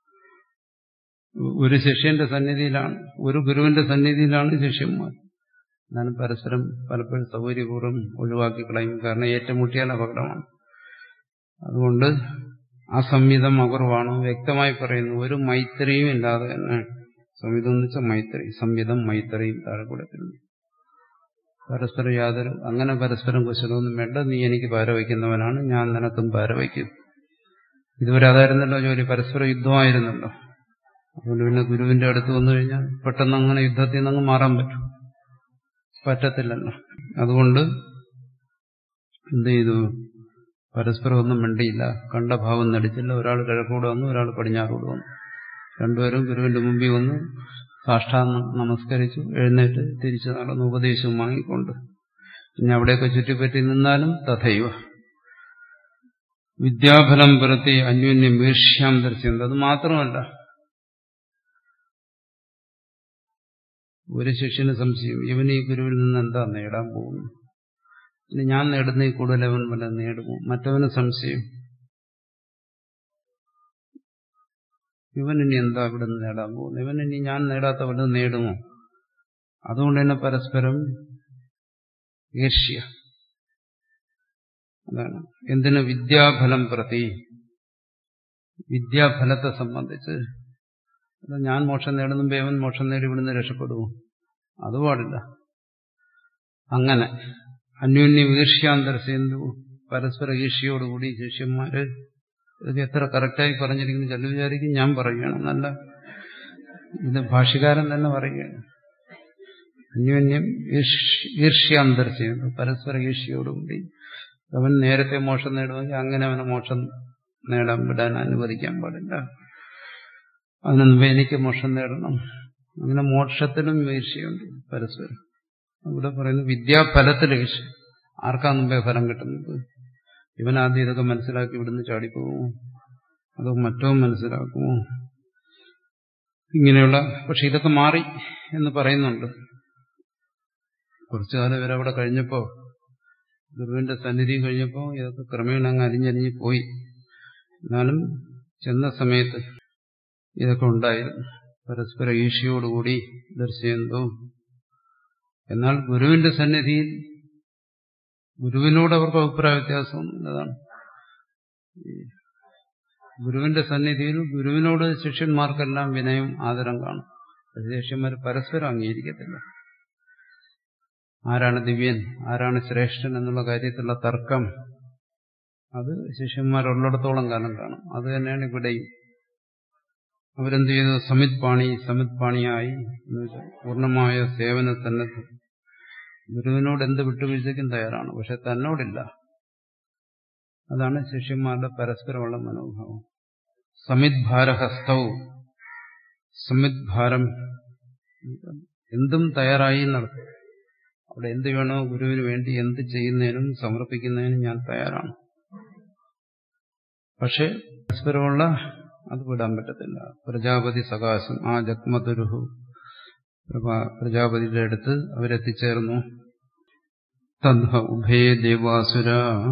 ഒരു ശിഷ്യന്റെ സന്നിധിയിലാണ് ഒരു ഗുരുവിന്റെ സന്നിധിയിലാണ് ശിഷ്യന്മാർ എന്നാലും പരസ്പരം പലപ്പോഴും സൗകര്യപൂർവ്വം ഒഴിവാക്കി കളയും കാരണം ഏറ്റുമുട്ടിയാൽ അപകടമാണ് അതുകൊണ്ട് അസംഹിതം അപൂർവമാണ് വ്യക്തമായി പറയുന്നു ഒരു മൈത്രിയും ഇല്ലാതെ തന്നെ സംഹിതം എന്ന് വെച്ചാൽ മൈത്രി സംഹിതം മൈത്രിയും താഴെ കൊടുത്തിട്ടുണ്ട് പരസ്പരം യാതൊരു അങ്ങനെ പരസ്പരം കുശലമൊന്നും വേണ്ട നീ എനിക്ക് പാരവയ്ക്കുന്നവനാണ് ഞാൻ നിനക്കും പാരവയ്ക്കും ഇതുവരെ അതായിരുന്നല്ലോ ജോലി പരസ്പര യുദ്ധമായിരുന്നല്ലോ അതുകൊണ്ട് പിന്നെ ഗുരുവിന്റെ അടുത്ത് വന്നു കഴിഞ്ഞാൽ പെട്ടെന്ന് അങ്ങനെ യുദ്ധത്തിൽ നിന്ന് മാറാൻ പറ്റും പറ്റത്തില്ലല്ലോ അതുകൊണ്ട് എന്ത് ചെയ്തു പരസ്പരം ഒന്നും മിണ്ടിയില്ല കണ്ട ഭാവം നടിച്ചില്ല ഒരാൾ കിഴക്കൂടെ വന്നു ഒരാൾ പടിഞ്ഞാറോട് വന്നു രണ്ടുപേരും ഗുരുവിന്റെ മുമ്പിൽ വന്ന് സാഷ്ടാംഗം നമസ്കരിച്ചു എഴുന്നേറ്റ് തിരിച്ചു നടന്ന് ഉപദേശവും വാങ്ങിക്കൊണ്ട് പിന്നെ അവിടെയൊക്കെ ചുറ്റിപ്പറ്റി നിന്നാലും തഥൈവ വിദ്യാഫലം പുറത്തി അന്യോന്യം വീർഷ്യാം ദർശിക്കുന്നത് അത് മാത്രമല്ല ഒരു ശിഷ്യന് സംശയം ഇവൻ ഈ ഗുരുവിൽ നിന്ന് എന്താ നേടാൻ പോകുന്നു ഇനി ഞാൻ നേടുന്ന ഈ കൂടുതൽ അവൻ വല്ല നേടുമോ മറ്റവന് സംശയം ഇവൻ ഇനി എന്താ ഇവിടെ നിന്ന് നേടാൻ പോകുന്നു ഇവൻ ഇനി ഞാൻ നേടാത്ത വല്ലതും നേടുമോ അതുകൊണ്ട് തന്നെ പരസ്പരം ഈർഷ്യ അതാണ് എന്തിനു വിദ്യാഫലം പ്രതി വിദ്യാഫലത്തെ സംബന്ധിച്ച് ഞാൻ മോക്ഷം നേടുന്നുമ്പോ അവൻ മോക്ഷം നേടി ഇവിടുന്ന് രക്ഷപ്പെടുമോ അത് പാടില്ല അങ്ങനെ അന്യോന്യ ഈർഷ്യാന്തരസേന്തു പരസ്പര ഈർഷ്യയോടുകൂടി ശിഷ്യന്മാര് ഇത് എത്ര കറക്റ്റായി പറഞ്ഞിരിക്കുന്നു ചില വിചാരിക്കും ഞാൻ പറയുകയാണ് നല്ല ഇത് ഭാഷ്യകാരൻ തന്നെ പറയുകയാണ് അന്യോന്യം ഈർഷ്യാന്തരസേന്തു പരസ്പര ഈർഷ്യയോടുകൂടി അവൻ നേരത്തെ മോക്ഷം നേടുമെങ്കിൽ അങ്ങനെ അവനെ മോക്ഷം നേടാൻ വിടാൻ അനുവദിക്കാൻ പാടില്ല അതിനു എനിക്ക് മോക്ഷം നേടണം അങ്ങനെ മോക്ഷത്തിലും വീഴ്ചയുണ്ട് പരസ്പരം ഇവിടെ പറയുന്നു വിദ്യാഫലത്തിൽ വീഴ്ച ആർക്കാ മുമ്പേ ഫലം കിട്ടുന്നത് ഇവൻ ആദ്യം ഇതൊക്കെ മനസ്സിലാക്കി ഇവിടുന്ന് ചാടിപ്പോകുമോ അതോ മറ്റോ മനസ്സിലാക്കുമോ ഇങ്ങനെയുള്ള പക്ഷെ ഇതൊക്കെ മാറി എന്ന് പറയുന്നുണ്ട് കുറച്ചു കാലം ഇവരവിടെ കഴിഞ്ഞപ്പോ ഗുരുവിന്റെ സന്നിധി കഴിഞ്ഞപ്പോ ഇതൊക്കെ ക്രമേണ അങ്ങ് അലിഞ്ഞലിഞ്ഞ് പോയി എന്നാലും ചെന്ന സമയത്ത് ഇതൊക്കെ ഉണ്ടായിരുന്നു പരസ്പര ഈശയോടുകൂടി ദർശയന്തോ എന്നാൽ ഗുരുവിന്റെ സന്നിധിയിൽ ഗുരുവിനോട് അവർക്ക് അഭിപ്രായ വ്യത്യാസമൊന്നുമില്ലതാണ് ഗുരുവിന്റെ സന്നിധിയിൽ ഗുരുവിനോട് ശിഷ്യന്മാർക്കെല്ലാം വിനയം ആദരം കാണും ശിഷ്യന്മാർ പരസ്പരം അംഗീകരിക്കത്തില്ല ആരാണ് ദിവ്യൻ ആരാണ് ശ്രേഷ്ഠൻ എന്നുള്ള കാര്യത്തിലുള്ള തർക്കം അത് ശിഷ്യന്മാരുള്ളിടത്തോളം കാലം കാണും അത് തന്നെയാണ് ഇവിടെയും അവരെന്ത് ചെയ്തു സമിത് പാണി സമിത് പാണിയായി പൂർണ്ണമായ സേവന സന്നദ്ധ ഗുരുവിനോട് എന്ത് വിട്ടുവീഴ്ചയ്ക്കും തയ്യാറാണ് പക്ഷെ തന്നോടില്ല അതാണ് ശിഷ്യന്മാരുടെ പരസ്പരമുള്ള മനോഭാവം സമിത് ഭാരഹസ്തവും സമിത് ഭാരം എന്തും തയ്യാറായി നടത്തും അവിടെ എന്ത് വേണോ ഗുരുവിന് വേണ്ടി എന്ത് ചെയ്യുന്നതിനും സമർപ്പിക്കുന്നതിനും ഞാൻ തയ്യാറാണ് പക്ഷെ പരസ്പരമുള്ള അത് വിടാൻ പറ്റത്തില്ല പ്രജാപതി സകാശം ആ ജഗ്മതുരുഹു പ്രജാപതിയുടെ അടുത്ത് അവരെത്തിച്ചേർന്നു തദ്ഹ ഉഭേ ദേവാസുര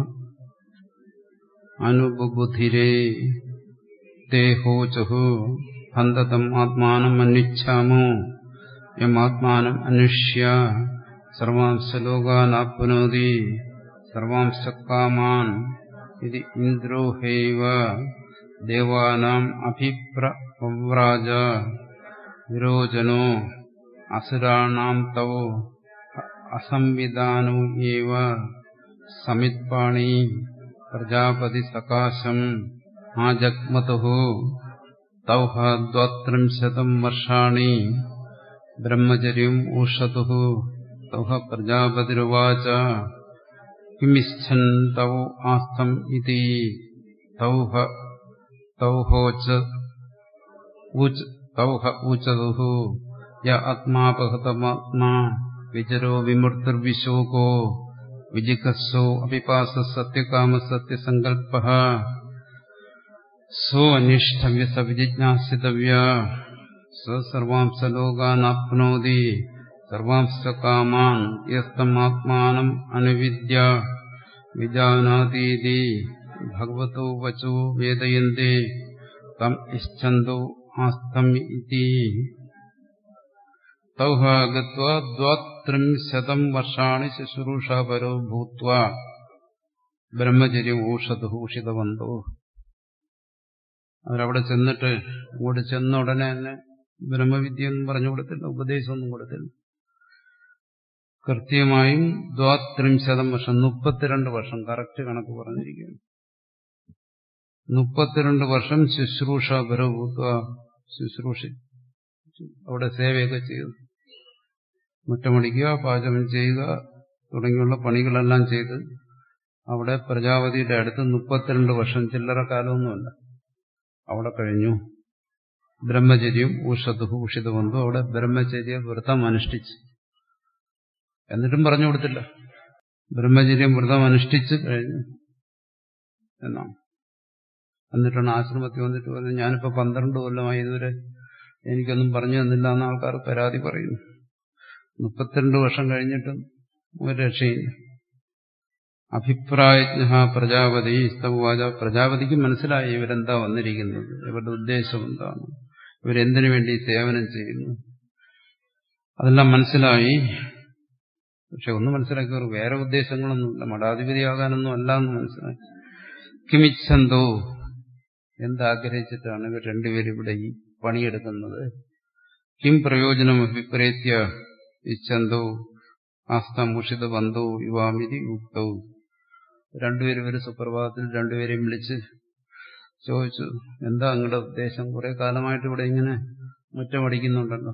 അനുബുധിരേ ദേഹോചഹു ഹന്തതം ആത്മാനം അന്വിച്ഛാമോ യമാത്മാനം അന്വിഷ്യ സർവാംശ ലോകാനാപ്നോതി സർവാംശ കാമാൻ ഇത് ഇന്ദ്രോഹൈവ ദേവാനാം അഭിപ്രവ്രാജ വിരോചനോ അസുരാണാം തവ അസംവിധാനോ ഏവ സമിത്പാണി പ്രജാപതി സകാശം ആജഗ്മതു തൗഹ ദ്വാത്രിംശതം വർഷാണി ബ്രഹ്മചര്യം ഊഷതു തൗഹ പ്രജാപതിരുവാച കിമിച്ഛൻ തൗ ആസ്തം ഇതി തൗഹ തൗഹോച്ച തൗഹ ഊച്ചതുഹു യ ആത്മാപഹതമാത്മാ വിചരോ വിമൂർത്തിർവിശോകോ വിജിഖസ്സോ അപിപാസ സത്യകാമ സത്യസങ്കൽപ്പ സോ അനിഷ്ടവ്യ സ വിജിജ്ഞാസിതവ്യ സ സർവാംസ ലോകാനാപ്നോതി സർവാംശ കാമാൻ യസ്തമാത്മാനം അനുവിദ്യ വിജാനാതീതി ഭഗവതോ വചോ വേദയന്തേ തം ഇച്ഛന്തോ ആസ്തം ഇതി തൗഹ ഗത്വാ ദ്വാത്രിംശതം വർഷാണി ശുശ്രൂഷാപരോ ഭൂത്വാ ബ്രഹ്മചര്യം ഊഷധൂഷിതവന്തോ അവരവിടെ ചെന്നിട്ട് ഇങ്ങോട്ട് ചെന്ന ഉടനെ തന്നെ ബ്രഹ്മവിദ്യയൊന്നും പറഞ്ഞു കൊടുത്തില്ല ഉപദേശമൊന്നും കൊടുത്തില്ല കൃത്യമായും ദ്വാത്രിംശതം വർഷം മുപ്പത്തിരണ്ട് വർഷം കറക്റ്റ് കണക്ക് പറഞ്ഞിരിക്കുകയാണ് മുപ്പത്തിരണ്ട് വർഷം ശുശ്രൂഷ പരഭൂത്വ ശുശ്രൂഷ അവിടെ സേവയൊക്കെ ചെയ്തു മുറ്റമടിക്കുക പാചകം ചെയ്യുക തുടങ്ങിയുള്ള പണികളെല്ലാം ചെയ്ത് അവിടെ പ്രജാപതിയുടെ അടുത്ത് മുപ്പത്തിരണ്ട് വർഷം ചില്ലറ കാലമൊന്നുമല്ല അവിടെ കഴിഞ്ഞു ബ്രഹ്മചര്യം ഊഷധു ഊഷിതബന്ധു അവിടെ ബ്രഹ്മചര്യ വ്രതം അനുഷ്ഠിച്ചു എന്നിട്ടും പറഞ്ഞു കൊടുത്തില്ല ബ്രഹ്മചര്യം വ്രതം അനുഷ്ഠിച്ച് കഴിഞ്ഞു എന്നാണ് എന്നിട്ടാണ് ആശ്രമത്തിൽ വന്നിട്ട് പറയുന്നത് ഞാനിപ്പോ പന്ത്രണ്ട് കൊല്ലമായി ഇതുവരെ എനിക്കൊന്നും പറഞ്ഞു തന്നില്ല എന്ന് ആൾക്കാർ പരാതി പറയുന്നു മുപ്പത്തിരണ്ട് വർഷം കഴിഞ്ഞിട്ടും ഒരു രക്ഷയില്ല അഭിപ്രായജ്ഞ പ്രജാപതി സ്തവാച പ്രജാപതിക്ക് മനസ്സിലായി ഇവരെന്താ വന്നിരിക്കുന്നത് ഇവരുടെ ഉദ്ദേശം എന്താണ് ഇവരെന്തിനു വേണ്ടി സേവനം ചെയ്യുന്നു അതെല്ലാം മനസ്സിലായി പക്ഷെ ഒന്ന് മനസ്സിലാക്കിയവർ വേറെ ഉദ്ദേശങ്ങളൊന്നുമില്ല മഠാധിപതിയാകാനൊന്നും അല്ല എന്ന് മനസ്സിലായി കിമിച്ഛന്തോ എന്താഗ്രഹിച്ചിട്ടാണ് ഇവർ രണ്ടുപേരും ഇവിടെ ഈ പണിയെടുക്കുന്നത് കിം പ്രയോജനം അഭിപ്രേത്യ ഇച്ഛന്തോ ആസ്തമുഷിത ബന്ധോ യുവാമിതി ഉക്തവും രണ്ടുപേരും ഒരു സുപ്രഭാതത്തിൽ രണ്ടുപേരെയും വിളിച്ച് ചോദിച്ചു എന്താ നിങ്ങളുടെ ഉദ്ദേശം കുറെ കാലമായിട്ട് ഇവിടെ ഇങ്ങനെ മുറ്റമടിക്കുന്നുണ്ടല്ലോ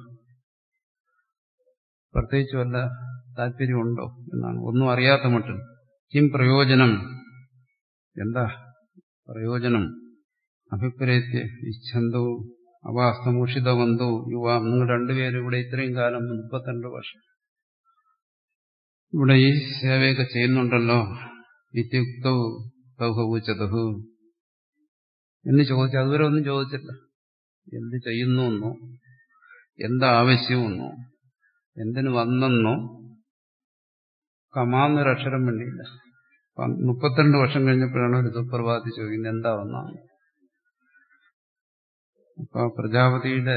പ്രത്യേകിച്ച് വല്ല താല്പര്യമുണ്ടോ എന്നാണ് ഒന്നും അറിയാത്ത മട്ടിൽ കിം പ്രയോജനം എന്താ പ്രയോജനം അഭിപ്രേത്യ ഇച്ഛന്തോ അവാസ്തമൂഷിതവന്തോ യുവാ നിങ്ങൾ രണ്ടുപേരും ഇവിടെ ഇത്രയും കാലം മുപ്പത്തിരണ്ട് വർഷം ഇവിടെ ഈ സേവയൊക്കെ ചെയ്യുന്നുണ്ടല്ലോ ഇത്യുക്തൗ തൗഹൂച്ചതഹു എന്ന് ചോദിച്ചു അതുവരെ ഒന്നും ചോദിച്ചില്ല എന്ത് ചെയ്യുന്നു എന്നോ എന്താവശ്യമെന്നോ എന്തിനു വന്നെന്നോ കമാന്നൊരക്ഷരം വേണ്ടിയില്ല മുപ്പത്തിരണ്ട് വർഷം കഴിഞ്ഞപ്പോഴാണ് ഒരു സുപ്രഭാതി ചോദിക്കുന്നത് എന്താ വന്നാണ് അപ്പൊ പ്രജാപതിയുടെ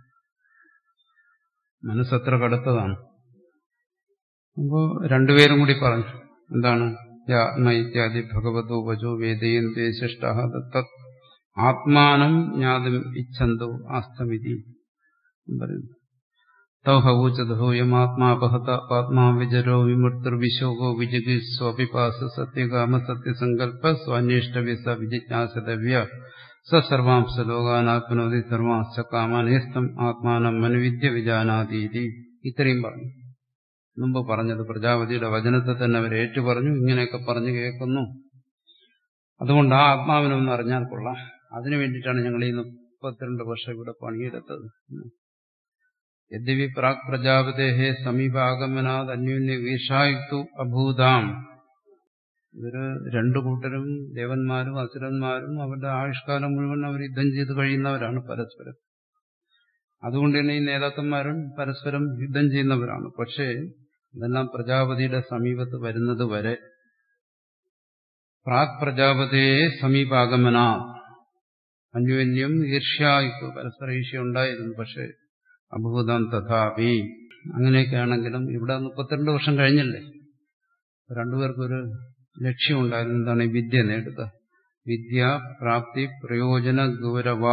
മനസ്സത്ര കടുത്തതാണ് അപ്പോ രണ്ടുപേരും കൂടി പറഞ്ഞു എന്താണ് ആത്മ ഇത്യാദി ഭഗവതോ വചോ വേദയന്തേ ശിഷ്ട തത് ആത്മാനം ജ്ഞാതും ഇച്ഛന്തോ ആസ്തമിതി പറയുന്നു തൗഹൂച്ചതോയമാത്മാപഹത ആത്മാ വിജരോ വിമുർത്തിർവിശോകോ വിജിഗിസ്വപിപാസ സത്യകാമ സത്യസങ്കല്പ സ്വാന്വേഷ്ടവ്യസ വിജിജ്ഞാസതവ്യ സർവാംശ ലോകാനാത്മനോതി സർവാംശ കാമാനേസ്തം ആത്മാനം മനുവിദ്യ വിജാനാതീതി ഇത്രയും പറഞ്ഞു മുമ്പ് പറഞ്ഞത് പ്രജാപതിയുടെ വചനത്തെ തന്നെ അവർ ഏറ്റു പറഞ്ഞു ഇങ്ങനെയൊക്കെ പറഞ്ഞു കേൾക്കുന്നു അതുകൊണ്ട് ആ ആത്മാവിനൊന്ന് അറിഞ്ഞാൽ കൊള്ളാം അതിനു വേണ്ടിയിട്ടാണ് ഞങ്ങൾ ഈ മുപ്പത്തിരണ്ട് വർഷം ഇവിടെ പണിയെടുത്തത് യദ്യപി പ്രാക് പ്രജാപതേഹേ സമീപാഗമനാത് അന്യോന്യ വീഷായുക്തു അഭൂതാം ഇവര് രണ്ടു കൂട്ടരും ദേവന്മാരും അസുരന്മാരും അവരുടെ ആയുഷ്കാലം മുഴുവൻ അവർ യുദ്ധം ചെയ്ത് കഴിയുന്നവരാണ് പരസ്പരം അതുകൊണ്ട് തന്നെ ഈ നേതാക്കന്മാരും പരസ്പരം യുദ്ധം ചെയ്യുന്നവരാണ് പക്ഷേ ഇതെല്ലാം പ്രജാപതിയുടെ സമീപത്ത് വരുന്നത് വരെ പ്രാക് പ്രജാപതിയെ സമീപാഗമന അന്യോന്യം ഈർഷ്യായുക്തു പരസ്പര ഈർഷ്യ ഉണ്ടായിരുന്നു പക്ഷേ അഭൂതം തഥാപി അങ്ങനെയൊക്കെയാണെങ്കിലും ഇവിടെ മുപ്പത്തിരണ്ട് വർഷം കഴിഞ്ഞല്ലേ രണ്ടുപേർക്കൊരു ലക്ഷ്യമുണ്ടായിരുന്നു എന്താണ് ഈ വിദ്യ നേടുക വിദ്യ പ്രാപ്തി പ്രയോജന ഗൗരവാ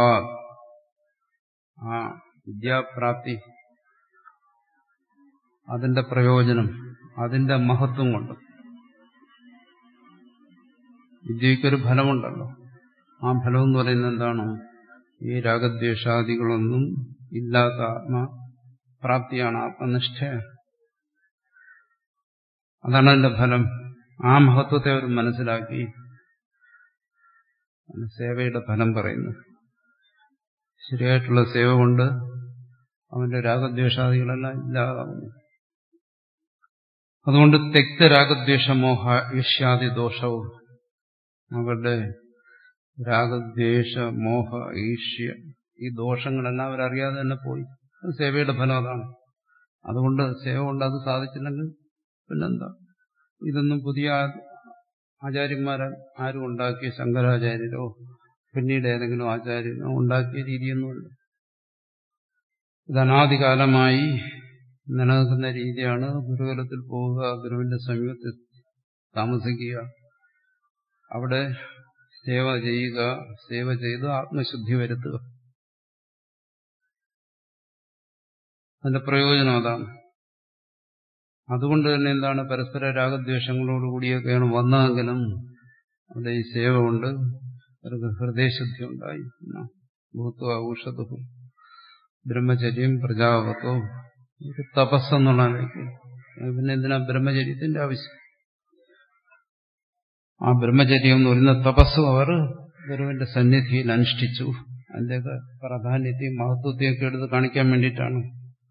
ആ വിദ്യാപ്രാപ്തി അതിന്റെ പ്രയോജനം അതിന്റെ മഹത്വം കൊണ്ട് വിദ്യയ്ക്കൊരു ഫലമുണ്ടല്ലോ ആ ഫലം എന്ന് പറയുന്നത് എന്താണ് ഈ രാഗദ്വേഷാദികളൊന്നും ഇല്ലാത്ത ആത്മപ്രാപ്തിയാണ് ആത്മനിഷ്ഠ അതാണ് അതിന്റെ ഫലം ആ മഹത്വത്തെ അവർ മനസ്സിലാക്കി സേവയുടെ ഫലം പറയുന്നു ശരിയായിട്ടുള്ള സേവ കൊണ്ട് അവന്റെ രാഗദ്വേഷാദികളെല്ലാം ഇല്ലാതാവുന്നു അതുകൊണ്ട് തെക്ത രാഗദ്വേഷമോഹ ഈഷ്യാദി ദോഷവും അവരുടെ രാഗദ്വേഷ മോഹ ഈഷ്യ ഈ ദോഷങ്ങളെല്ലാം അവരറിയാതെ തന്നെ പോയി സേവയുടെ ഫലം അതാണ് അതുകൊണ്ട് സേവ കൊണ്ട് അത് സാധിച്ചില്ലെങ്കിൽ പിന്നെന്താ ഇതൊന്നും പുതിയ ആചാര്യന്മാരാൽ ആരും ഉണ്ടാക്കിയ ശങ്കരാചാര്യരോ പിന്നീട് ഏതെങ്കിലും ആചാര്യനോ ഉണ്ടാക്കിയ രീതിയൊന്നുമില്ല ഇത് അനാദികാലമായി നിലനിൽക്കുന്ന രീതിയാണ് ഗുരുകുലത്തിൽ പോവുക ഗുരുവിന്റെ സമീപത്തിൽ താമസിക്കുക അവിടെ സേവ ചെയ്യുക സേവ ചെയ്ത് ആത്മശുദ്ധി വരുത്തുക അതിന്റെ പ്രയോജനം അതാണ് അതുകൊണ്ട് തന്നെ എന്താണ് പരസ്പര രാഗദ്വേഷങ്ങളോടുകൂടിയൊക്കെയാണ് വന്നതെങ്കിലും അവിടെ ഈ സേവ കൊണ്ട് അവർക്ക് ഹൃദയശുദ്ധി ഉണ്ടായി ഭൂത്വ ഔഷധവും ബ്രഹ്മചര്യം പ്രജാപത്വവും ഒരു തപസ്സെന്നുള്ള നിലയ്ക്ക് പിന്നെ എന്തിനാ ബ്രഹ്മചര്യത്തിന്റെ ആവശ്യം ആ ബ്രഹ്മചര്യം എന്ന് പറയുന്ന തപസ്സും അവർ ഗുരുവിന്റെ സന്നിധിയിൽ അനുഷ്ഠിച്ചു അതിന്റെയൊക്കെ പ്രാധാന്യത്തെയും മഹത്വത്തെയും ഒക്കെ എടുത്ത് കാണിക്കാൻ വേണ്ടിയിട്ടാണ്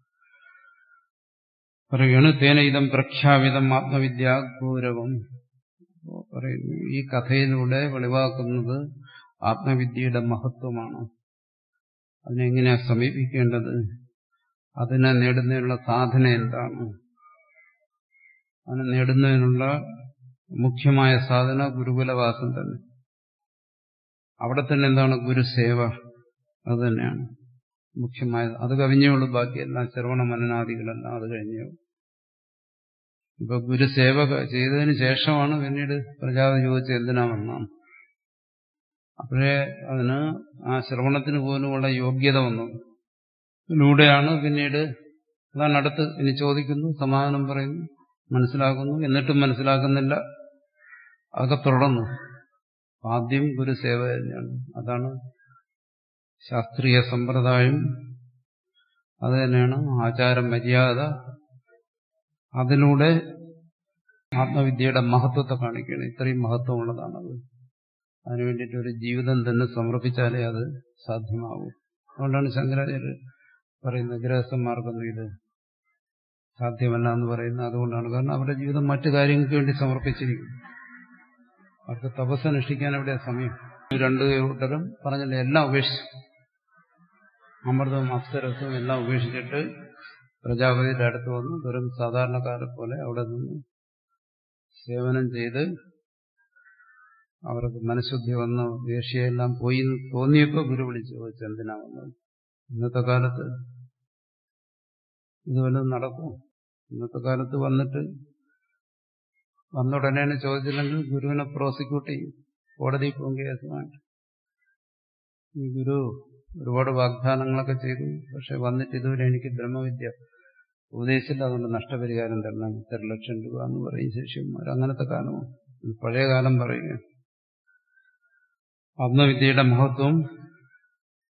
പറയുകയാണ് തേന ഇതം പ്രഖ്യാപിതം ആത്മവിദ്യ ഗൗരവം പറയുന്നു ഈ കഥയിലൂടെ വെളിവാക്കുന്നത് ആത്മവിദ്യയുടെ മഹത്വമാണ് അതിനെങ്ങനെയാ സമീപിക്കേണ്ടത് അതിനെ നേടുന്നതിനുള്ള സാധന എന്താണ് അതിനെ നേടുന്നതിനുള്ള മുഖ്യമായ സാധന ഗുരുകുലവാസം തന്നെ അവിടെ തന്നെ എന്താണ് ഗുരുസേവ അത് തന്നെയാണ് മുഖ്യമായ അത് കവിഞ്ഞേ ഉള്ളൂ ബാക്കിയെല്ലാം ശ്രവണ മനനാദികളെല്ലാം അത് കഴിഞ്ഞേ ഇപ്പൊ ഗുരുസേവ ചെയ്തതിന് ശേഷമാണ് പിന്നീട് പ്രജാപതി ചോദിച്ചത് എന്തിനാ വന്നാണ് അപ്പോഴേ അതിന് ആ ശ്രവണത്തിന് പോലുമുള്ള യോഗ്യത വന്നു ഇതിലൂടെയാണ് പിന്നീട് അതാണ് അടുത്ത് ഇനി ചോദിക്കുന്നു സമാധാനം പറയുന്നു മനസ്സിലാക്കുന്നു എന്നിട്ടും മനസ്സിലാക്കുന്നില്ല അതൊക്കെ തുടർന്നു ആദ്യം ഗുരുസേവ തന്നെയാണ് അതാണ് ശാസ്ത്രീയ സമ്പ്രദായം അത് തന്നെയാണ് ആചാര മര്യാദ അതിലൂടെ ആത്മവിദ്യയുടെ മഹത്വത്തെ കാണിക്കുകയാണ് ഇത്രയും മഹത്വമുള്ളതാണത് അതിനു വേണ്ടിയിട്ട് ഒരു ജീവിതം തന്നെ സമർപ്പിച്ചാലേ അത് സാധ്യമാവൂ അതുകൊണ്ടാണ് ശങ്കരാചാര്യർ പറയുന്നത് ഗൃഹസ്ഥന്മാർക്കൊന്നും ഇത് സാധ്യമല്ല എന്ന് പറയുന്നത് അതുകൊണ്ടാണ് കാരണം അവരുടെ ജീവിതം മറ്റു കാര്യങ്ങൾക്ക് വേണ്ടി സമർപ്പിച്ചിരിക്കും അവർക്ക് തപസ് അനുഷ്ഠിക്കാൻ എവിടെ സമയം രണ്ടു കൂട്ടരും പറഞ്ഞില്ല എല്ലാം ഉപേക്ഷിച്ചു അമൃതവും അപ്സരസവും എല്ലാം ഉപേക്ഷിച്ചിട്ട് പ്രജാപതിയുടെ അടുത്ത് വന്നു വെറും സാധാരണക്കാരെ പോലെ അവിടെ നിന്ന് സേവനം ചെയ്ത് അവർക്ക് മനഃശുദ്ധി വന്ന് ദേഷ്യയെല്ലാം പോയി തോന്നിയപ്പോൾ ഗുരു വിളിച്ചു ചോദിച്ചു എന്തിനാ വന്നത് ഇന്നത്തെ കാലത്ത് ഇത് വല്ലതും നടക്കും ഇന്നത്തെ കാലത്ത് വന്നിട്ട് വന്നുടനെ ചോദിച്ചില്ലെങ്കിൽ ഗുരുവിനെ പ്രോസിക്യൂട്ട് ചെയ്യും കോടതി പോകും കേസുമായിട്ട് ഈ ഗുരു ഒരുപാട് വാഗ്ദാനങ്ങളൊക്കെ ചെയ്തു പക്ഷെ വന്നിട്ട് ഇതുവരെ എനിക്ക് ബ്രഹ്മവിദ്യ ഉപദേശിച്ചില്ല അതുകൊണ്ട് നഷ്ടപരിഹാരം തരണം ഇത്ര ലക്ഷം രൂപ എന്ന് പറയും ശിഷ്യന്മാർ അങ്ങനത്തെ കാലമാണ് പഴയ കാലം പറയുക ആത്മവിദ്യയുടെ മഹത്വം